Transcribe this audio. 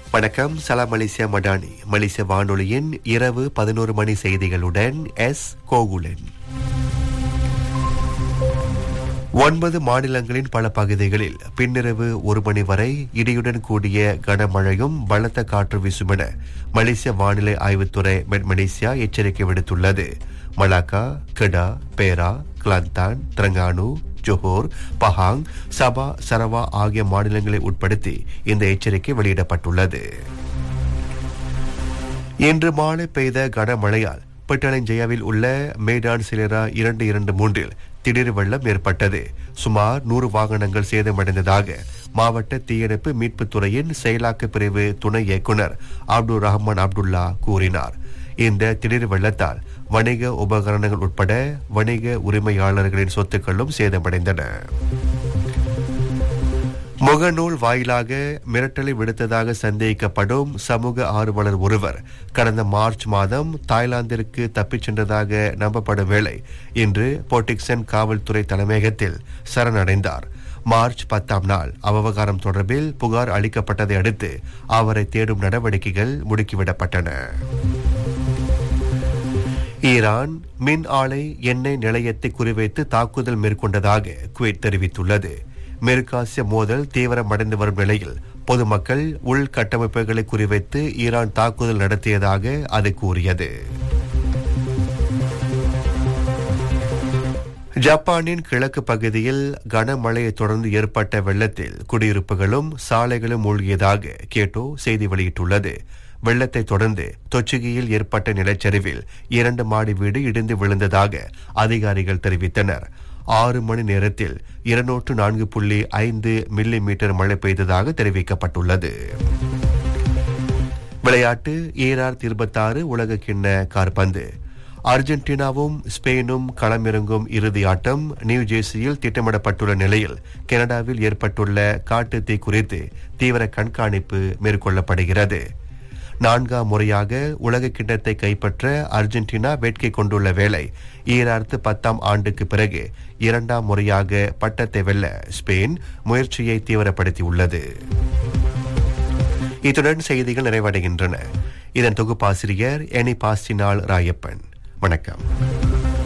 வணக்கம் சலாம் மலேசியா மடானி மலேசிய வானொலியின் இரவு பதினோரு மணி செய்திகளுடன் எஸ் கோகுலன் ஒன்பது மாநிலங்களின் பல பகுதிகளில் பின்னிரவு ஒரு மணி வரை இடியுடன் கூடிய கனமழையும் பலத்த காற்று வீசும் என மலேசிய வானிலை ஆய்வுத்துறை மெட் மலேசியா எச்சரிக்கை விடுத்துள்ளது Malacca Kedah Perak Kelantan Terengganu Johor Pahang Sabah Sarawak ஆகிய மாநிலங்களை உட்படுத்தி இந்த எச்சரிக்கை வெளியிடப்பட்டுள்ளது இன்று மாலை பெய்த கனமழையால் பெட்டலஞ்சயாவில் உள்ள மேடான் சிலரா இரண்டு இரண்டு மூன்றில் திடீர் வெள்ளம் ஏற்பட்டது சுமார் நூறு வாகனங்கள் சேதமடைந்ததாக மாவட்ட தீயணைப்பு மீட்புத் துறையின் செயலாக்க பிரிவு துணை இயக்குனர் அப்துல் ரஹ்மான் அப்துல்லா கூறினார் இந்த திடீர் வெள்ளத்தால் வணிக உபகரணங்கள் உட்பட வணிக உரிமையாளர்களின் சொத்துக்களும் சேதமடைந்தன முகநூல் வாயிலாக மிரட்டலை விடுத்ததாக சந்தேகிக்கப்படும் சமூக ஆர்வலர் ஒருவர் கடந்த மார்ச் மாதம் தாய்லாந்திற்கு தப்பிச் சென்றதாக நம்பப்படும் வேளை இன்று போர்டிக்சன் காவல்துறை தலைமையகத்தில் சரணடைந்தார் மார்ச் பத்தாம் நாள் அவ்வகாரம் தொடர்பில் புகார் அளிக்கப்பட்டதை அடுத்து அவரை தேடும் நடவடிக்கைகள் முடுக்கிவிடப்பட்டன ஈரான் மின் ஆலை எண்ணெய் நிலையத்தை குறிவைத்து தாக்குதல் மேற்கொண்டதாக குவைத் தெரிவித்துள்ளது மேற்காசிய மோதல் தீவிரமடைந்து வரும் நிலையில் பொதுமக்கள் உள்கட்டமைப்புகளை குறிவைத்து ஈரான் தாக்குதல் நடத்தியதாக அது கூறியது ஜப்பானின் கிழக்கு பகுதியில் கனமழையை தொடர்ந்து ஏற்பட்ட வெள்ளத்தில் குடியிருப்புகளும் சாலைகளும் மூழ்கியதாக கேட்டோ செய்தி வெளியிட்டுள்ளது வெள்ளத்தை தொடர்ந்து தொச்சுகியில் ஏற்பட்ட நிலச்சரிவில் இரண்டு மாடி வீடு இடிந்து விழுந்ததாக அதிகாரிகள் தெரிவித்தனர் ஆறு மணி நேரத்தில் இருநூற்று நான்கு புள்ளி ஐந்து மில்லி மீட்டர் மழை பெய்ததாக தெரிவிக்கப்பட்டுள்ளது விளையாட்டு ஈரார் இருபத்தாறு உலக கிண்ண கார்பந்து அர்ஜென்டினாவும் ஸ்பெயினும் களமிறங்கும் இறுதி ஆட்டம் நியூ ஜெர்சியில் திட்டமிடப்பட்டுள்ள நிலையில் கனடாவில் ஏற்பட்டுள்ள காட்டுத்தீ குறித்து தீவிர கண்காணிப்பு மேற்கொள்ளப்படுகிறது நான்காம் முறையாக உலக கிண்ணத்தை கைப்பற்ற அர்ஜென்டினா வேட்கை கொண்டுள்ள வேளை ஈராயிரத்து பத்தாம் ஆண்டுக்கு பிறகு இரண்டாம் முறையாக பட்டத்தை வெல்ல ஸ்பெயின் முயற்சியை தீவிரப்படுத்தியுள்ளது இத்துடன் செய்திகள் நிறைவடைகின்றன இதன் தொகுப்பாசிரியர் எனி பாஸ்டினால் ராயப்பன் வணக்கம்